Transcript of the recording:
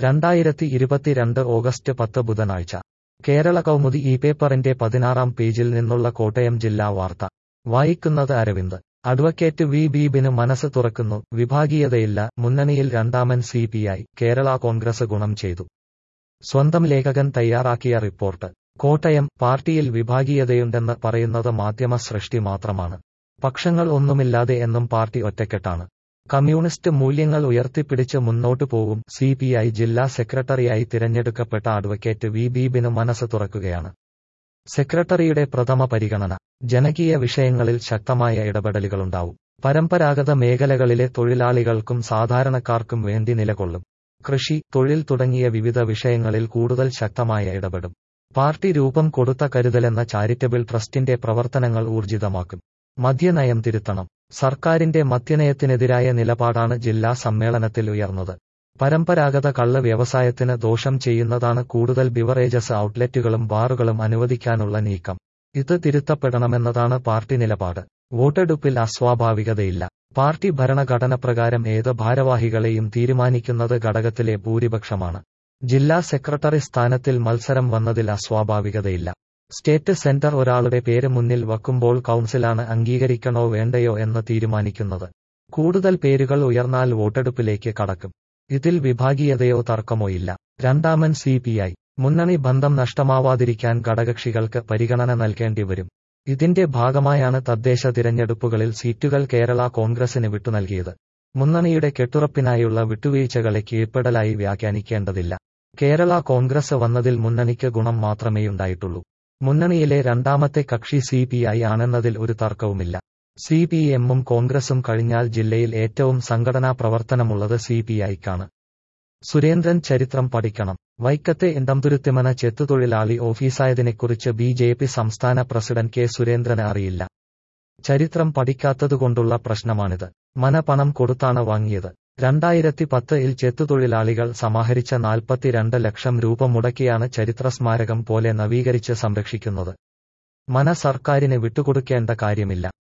രണ്ടായിരത്തി ഇരുപത്തിരണ്ട് ഓഗസ്റ്റ് പത്ത് ബുധനാഴ്ച കേരള കൗമുദി ഈ പേപ്പറിന്റെ പതിനാറാം പേജിൽ നിന്നുള്ള കോട്ടയം ജില്ലാ വാർത്ത വായിക്കുന്നത് അരവിന്ദ് അഡ്വക്കേറ്റ് വി ബീബിന് മനസ്സ് തുറക്കുന്നു വിഭാഗീയതയില്ല മുന്നണിയിൽ രണ്ടാമൻ C P I Kerala Congress ഗുണം ചെയ്തു സ്വന്തം ലേഖകൻ തയ്യാറാക്കിയ റിപ്പോർട്ട് കോട്ടയം പാർട്ടിയിൽ വിഭാഗീയതയുണ്ടെന്ന് പറയുന്നത് മാധ്യമ സൃഷ്ടി മാത്രമാണ് പക്ഷങ്ങൾ ഒന്നുമില്ലാതെ എന്നും പാർട്ടി ഒറ്റക്കെട്ടാണ് കമ്മ്യൂണിസ്റ്റ് മൂല്യങ്ങൾ ഉയർത്തിപ്പിടിച്ച് മുന്നോട്ടു പോകും സി പി ഐ ജില്ലാ സെക്രട്ടറിയായി തിരഞ്ഞെടുക്കപ്പെട്ട അഡ്വക്കേറ്റ് വി ബീബിന് മനസ്സ് തുറക്കുകയാണ് സെക്രട്ടറിയുടെ പ്രഥമ പരിഗണന ജനകീയ വിഷയങ്ങളിൽ ശക്തമായ ഇടപെടലുകളുണ്ടാവും പരമ്പരാഗത മേഖലകളിലെ തൊഴിലാളികൾക്കും സാധാരണക്കാർക്കും വേണ്ടി നിലകൊള്ളും കൃഷി തൊഴിൽ തുടങ്ങിയ വിവിധ വിഷയങ്ങളിൽ കൂടുതൽ ശക്തമായ ഇടപെടും പാർട്ടി രൂപം കൊടുത്ത കരുതലെന്ന ചാരിറ്റബിൾ ട്രസ്റ്റിന്റെ പ്രവർത്തനങ്ങൾ ഊർജിതമാക്കും മദ്യനയം തിരുത്തണം സർക്കാരിന്റെ മദ്യനയത്തിനെതിരായ നിലപാടാണ് ജില്ലാ സമ്മേളനത്തിൽ ഉയർന്നത് പരമ്പരാഗത കള്ള് വ്യവസായത്തിന് ദോഷം ചെയ്യുന്നതാണ് കൂടുതൽ ബിവറേജസ് ഔട്ട്ലെറ്റുകളും ബാറുകളും അനുവദിക്കാനുള്ള നീക്കം ഇത് തിരുത്തപ്പെടണമെന്നതാണ് പാർട്ടി നിലപാട് വോട്ടെടുപ്പിൽ അസ്വാഭാവികതയില്ല പാർട്ടി ഭരണഘടനപ്രകാരം ഏത് ഭാരവാഹികളെയും തീരുമാനിക്കുന്നത് ഘടകത്തിലെ ഭൂരിപക്ഷമാണ് ജില്ലാ സെക്രട്ടറി സ്ഥാനത്തിൽ മത്സരം വന്നതിൽ അസ്വാഭാവികതയില്ല സ്റ്റേറ്റ് സെന്റർ ഒരാളുടെ പേര് മുന്നിൽ വയ്ക്കുമ്പോൾ കൗൺസിലാണ് അംഗീകരിക്കണോ വേണ്ടയോ എന്ന് തീരുമാനിക്കുന്നത് കൂടുതൽ പേരുകൾ ഉയർന്നാൽ വോട്ടെടുപ്പിലേക്ക് കടക്കും ഇതിൽ വിഭാഗീയതയോ തർക്കമോ ഇല്ല രണ്ടാമൻ സി പി ഐ മുന്നണി ബന്ധം നഷ്ടമാവാതിരിക്കാൻ ഘടകക്ഷികൾക്ക് പരിഗണന നൽകേണ്ടി വരും ഇതിന്റെ ഭാഗമായാണ് തദ്ദേശ തിരഞ്ഞെടുപ്പുകളിൽ സീറ്റുകൾ കേരള കോൺഗ്രസിന് വിട്ടുനൽകിയത് മുന്നണിയുടെ കെട്ടുറപ്പിനായുള്ള വിട്ടുവീഴ്ചകളെ കീഴ്പ്പെടലായി വ്യാഖ്യാനിക്കേണ്ടതില്ല കേരള കോൺഗ്രസ് വന്നതിൽ മുന്നണിക്ക് ഗുണം മാത്രമേയുണ്ടായിട്ടുള്ളൂ മുന്നണിയിലെ രണ്ടാമത്തെ കക്ഷി സി പി ഐ ആണെന്നതിൽ ഒരു തർക്കവുമില്ല സി പി എമ്മും കോൺഗ്രസും കഴിഞ്ഞാൽ ജില്ലയിൽ ഏറ്റവും സംഘടനാ പ്രവർത്തനമുള്ളത് സി പി ഐക്കാണ് സുരേന്ദ്രൻ ചരിത്രം പഠിക്കണം വൈക്കത്തെ ഇണ്ടംതുരുത്തിമന ചെത്തുതൊഴിലാളി ഓഫീസായതിനെക്കുറിച്ച് ബി ജെ പി സംസ്ഥാന പ്രസിഡന്റ് കെ സുരേന്ദ്രന് അറിയില്ല ചരിത്രം പഠിക്കാത്തതുകൊണ്ടുള്ള പ്രശ്നമാണിത് മന പണം കൊടുത്താണ് വാങ്ങിയത് രണ്ടായിരത്തി പത്തിൽ ചെത്തുതൊഴിലാളികൾ സമാഹരിച്ച നാൽപ്പത്തിരണ്ട് ലക്ഷം രൂപ മുടക്കിയാണ് ചരിത്ര സ്മാരകം പോലെ നവീകരിച്ച് സംരക്ഷിക്കുന്നത് മന സർക്കാരിന് വിട്ടുകൊടുക്കേണ്ട കാര്യമില്ല